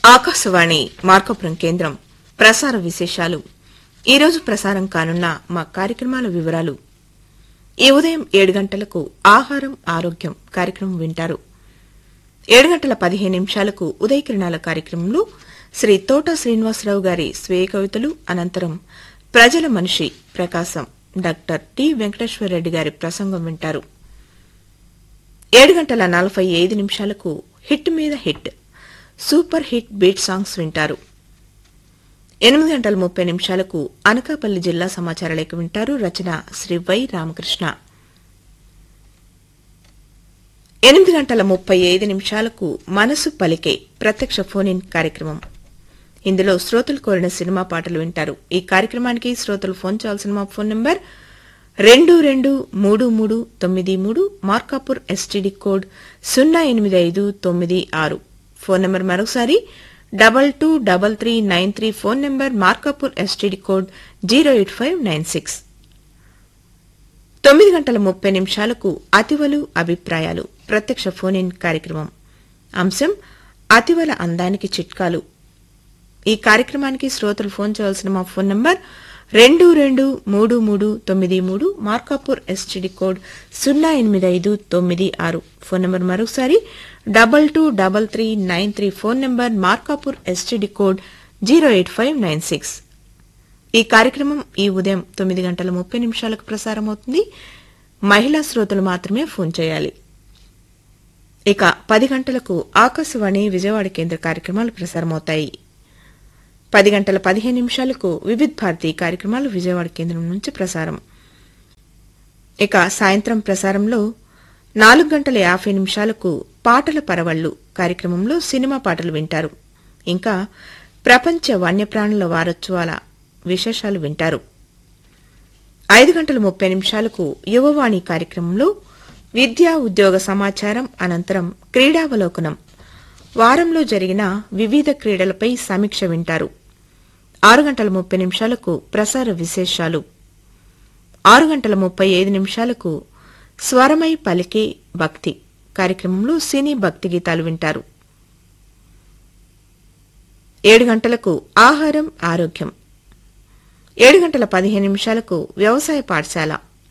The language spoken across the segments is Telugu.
ఆకాశవాణి మార్కపురం కేంద్రం ప్రసార విశేషాలు ఈరోజు ప్రసారం కానున్న మా కార్యక్రమాల వివరాలు ఈ ఉదయం ఏడు గంటలకు ఆహారం ఆరోగ్యం కార్యక్రమం వింటారు ఏడు గంటల పదిహేను నిమిషాలకు ఉదయకిరణాల కార్యక్రమంలో శ్రీ తోట శ్రీనివాసరావు గారి స్వీయ కవితలు అనంతరం ప్రజల మనిషి ప్రకాశం డాక్టర్ టి వెంకటేశ్వరరెడ్డి గారి ప్రసంగం వింటారు ఏడు గంటల నలభై ఐదు నిమిషాలకు హిట్ మీద hit super hit beat songs వింటారు ఎనిమిది గంటల ముప్పై నిమిషాలకు అనకాపల్లి జిల్లా సమాచార లేఖ వింటారు రచన శ్రీ వై రామకృష్ణ ఎనిమిది గంటల ముప్పై ఐదు నిమిషాలకు మనసు పలికే ప్రత్యక్ష ఫోన్ ఇన్ కార్యక్రమం ఇందులో శ్రోతలు కోరిన సినిమా పాటలు వింటారు ఈ కార్యక్రమానికి శ్రోతలు ఫోన్ చేయాల్సిన మా ఫోన్ నంబర్ రెండు రెండు మూడు మూడు తొమ్మిది మూడు మార్కాపూర్ ఎస్టీడీ కోడ్ సున్నా ఎనిమిది ఐదు తొమ్మిది ఆరు ఫోన్ నంబర్ మరోసారి double two double three nine three phone number Markapur STD code zero eight five nine six తొమ్మిది గంటల ముప్పై నిమిషాలకు అతివలు అభిప్రాయాలు ప్రత్యక్ష ఫోన్ ఇన్ కార్యక్రమం అంశం అతివల అందానికి చిట్కాలు ఈ కార్యక్రమానికి శ్రోతలు ఫోన్ చేయాల్సిన మా ఫోన్ నంబర్ రెండు రెండు మూడు మూడు తొమ్మిది మూడు మార్కాపూర్ ఎస్టీడీ కోడ్ సున్నా ఎనిమిది ఐదు తొమ్మిది ఆరు ఫోన్ నంబర్ మరొకసారి double two double three nine three phone number Markapur STD code zero eight five nine six ఈ కార్యక్రమం ఈ ఉదయం తొమ్మిది గంటల ముప్పై నిమిషాలకు ప్రసారమవుతుంది మహిళా శ్రోతలు మాత్రమే ఫోన్ చేయాలి ఇక పది గంటలకు ఆకాశవాణి విజయవాడ కేంద్ర కార్యక్రమాలు ప్రసారమవుతాయి పది గంటల పదిహేను నిమిషాలకు వివిధ్ భారతి కార్యక్రమాలు విజయవాడ కేంద్రం నుంచి ప్రసారం ఇక సాయంత్రం ప్రసారంలో నాలుగు గంటల యాభై నిమిషాలకు పాటల పరవళ్లు కార్యక్రమంలో సినిమా పాటలు వింటారు ఇంకా ప్రపంచ వన్యప్రాణుల వారోత్సవాల విశేషాలు వింటారు ఐదు గంటల ముప్పై నిమిషాలకు యువవాణి కార్యక్రమంలో విద్యా ఉద్యోగ సమాచారం అనంతరం క్రీడావలోకనం వారంలో జరిగిన వివిధ క్రీడలపై సమీక్ష వింటారు ఆరు గంటల ముప్పై నిమిషాలకు ప్రసార విశేషాలు ఆరు గంటల ముప్పై ఐదు నిమిషాలకు స్వరమై పలికే భక్తి కార్యక్రమంలో సినీ భక్తి గీతాలు వింటారు ఏడు గంటలకు ఆహారం ఆరోగ్యం ఏడు గంటల పదిహేను నిమిషాలకు వ్యవసాయ పాఠశాల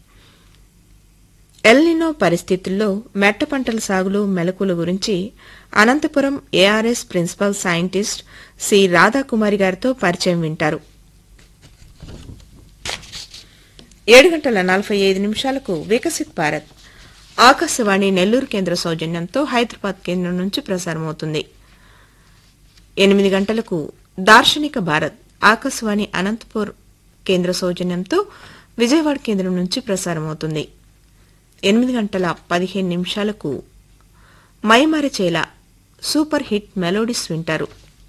ఎల్నినో పరిస్థితుల్లో మెట్ట పంటల సాగులో మెలకుల గురించి Anantapur ARS principal scientist C Radhakumari గారితో పరిచయం వింటారు ఏడు గంటల నలభై ఐదు నిమిషాలకు వికసిత్ భారత్ ఆకాశవాణి నెల్లూరు కేంద్ర సౌజన్యంతో హైదరాబాద్ కేంద్రం నుంచి ప్రసారమవుతుంది ఎనిమిది గంటలకు దార్శనిక భారత్ ఆకాశవాణి అనంతపూర్ కేంద్ర సౌజన్యంతో విజయవాడ కేంద్రం నుంచి ప్రసారమవుతుంది ఎనిమిది గంటల పదిహేను నిమిషాలకు మైమరచేల సూపర్ హిట్ మెలోడీస్ వింటారు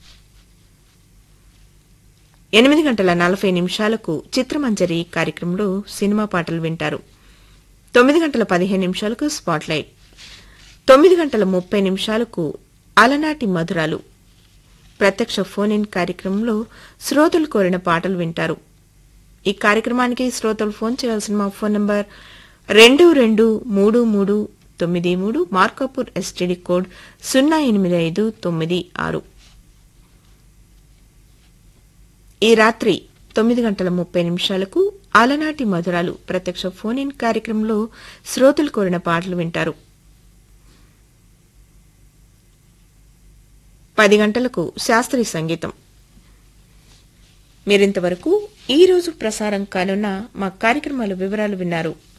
ఎనిమిది గంటల నలభై నిమిషాలకు చిత్రమంజరి కార్యక్రమంలో సినిమా పాటలు వింటారు తొమ్మిది గంటల పదిహేను నిమిషాలకు స్పాట్లైట్ తొమ్మిది గంటల ముప్పై నిమిషాలకు అలనాటి మధురాలు ప్రత్యక్ష ఫోన్ ఇన్ కార్యక్రమంలో శ్రోతలు కోరిన పాటలు వింటారు ఈ కార్యక్రమానికి శ్రోతలు ఫోన్ చేయాల్సిన మా ఫోన్ నంబర్ రెండు రెండు మూడు మూడు తొమ్మిది మూడు మార్కాపూర్ ఎస్టీడీ కోడ్ సున్నా ఎనిమిది ఐదు తొమ్మిది ఆరు ఈ రాత్రి తొమ్మిది గంటల ముప్పై నిమిషాలకు అలనాటి మధురాలు ప్రత్యక్ష ఫోన్ ఇన్ కార్యక్రమంలో శ్రోతలు కోరిన పాటలు వింటారు పది గంటలకు శాస్త్రీయ సంగీతం మీరింతవరకు ఈ రోజు ప్రసారం కానున్న మా కార్యక్రమాల వివరాలు విన్నారు